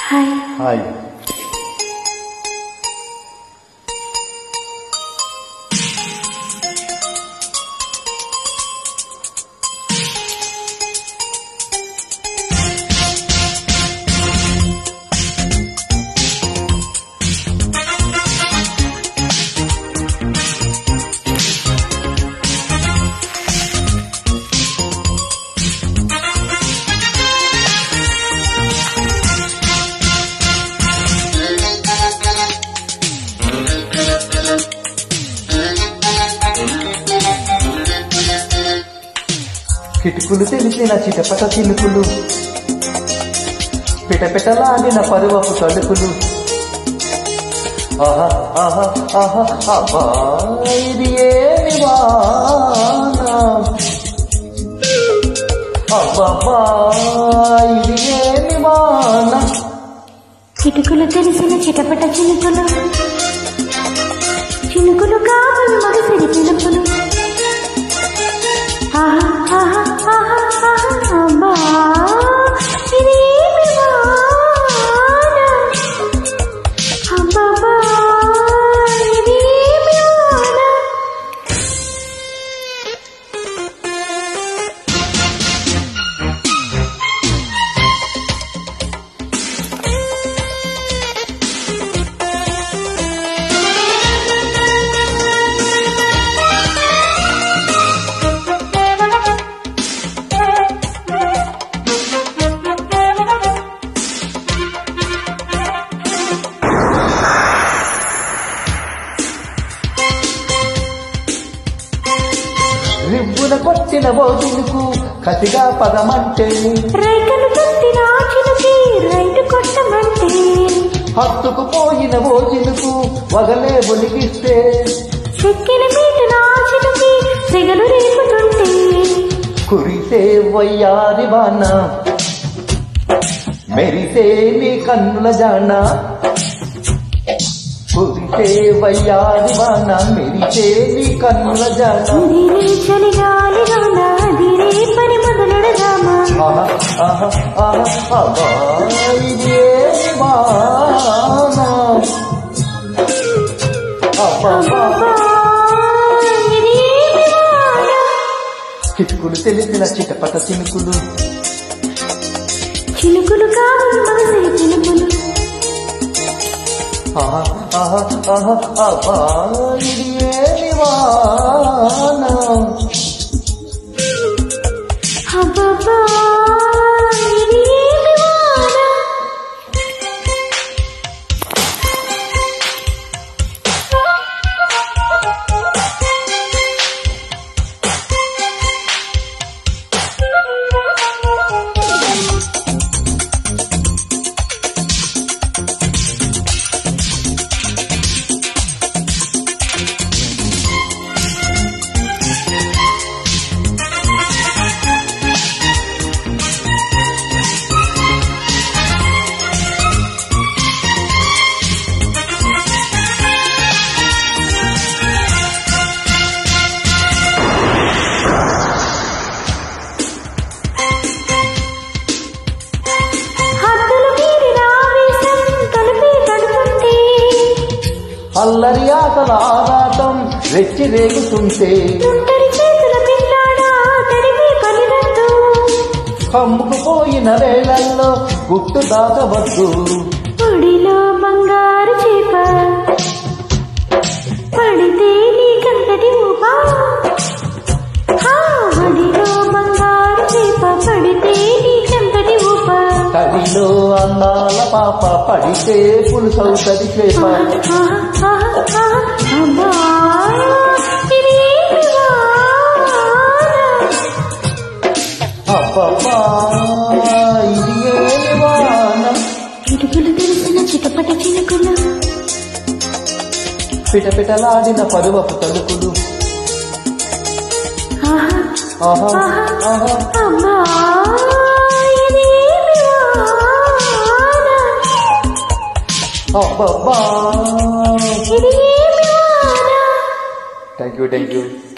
Hi hi కిటుకులు తెలిసిన చిటపట చినుకులు పిటపిటలాడిన పరువపు తలుపులు ఆహా ఆహా ఆహా అబ్బా ఇది ఏమి వాన అబ్బబ్బా ఇది ఏమి వాన చిటుకులు తెలిసిన చిటపట చినుకులు చినుకులు కావాలి మగసిరి పిలుపులు ఆహా, ఆహా, ఆహా, ఆహా, అబ్బా, ఇది ఏమి వాన? అబ్బబ్బా, ఇది ఏమి వాన? రివ్వున కొట్టిన ఓదినుకు కసిగా పదమంటే రైకను తట్టిన ఆ చినుకి రైతు కొట్టమంటే హత్తుకు పోయిన ఓజినుకు వగలే ఒలిగిస్తే చెక్కిన పీటన ఆ చినుకి సెగలు రేపుతుంటే కురిసే వయ్యారి వాన మెరిసే నీ కన్నుల జాన కురిసే వయ్యారి వాన మెరిసే నీ కన్నుల జాన దిరే చలిగాలిలోన దిరే పని మొదలెడదామా ఆహా ఆహా ఆహా అబ్బా ఇదే వాన అబ్బబ్బా అబ్బా, ఇది ఏమి వాన? కిటుకులు తెలిసిన చిటపట చినుకులు చినుకులు కావు మగసిరి చినుకులు ఆహా ఆహా ఆహా అబ్బా ఇది ఏమి వాన అబ్బబ్బా, ఇది ఏమి వాన? హద్దులు మీరిన ఆవేశం కలిపి కడుతుంటే అల్లరి ఆటల ఆరాటం రెచ్చి రేగుతుంటే తుంటరి చేతుల పిల్లాడా తడివి పనినట్టు కమ్ముకు పోయిన వేళల్లో గుట్టు దాచవద్దు ఒడిలో బంగారు చేప పడితే నీకంతటి ఊప హా, ఒడిలో బంగారు చేప పడితే నీకంతటి ఊప తడిలో అందాల పాప పడితే పులుసవుతది చేప ఆహా, ఆహా, ఆహా, అమ్మా, ఇది ఏమి వాన? అబ్బబ్బా ఇది ఏమి వాన చిటుకులు తెలిసిన చిటపట చినుకులు పిటపిటలాడిన పరువపు తలుపులు ఆహా, ఆహా ఆహా, ఆహా అమ్మా, ఇది ఏమి వాన? అబ్బబ్బా ఇది ఏమి వాన? Thank you thank you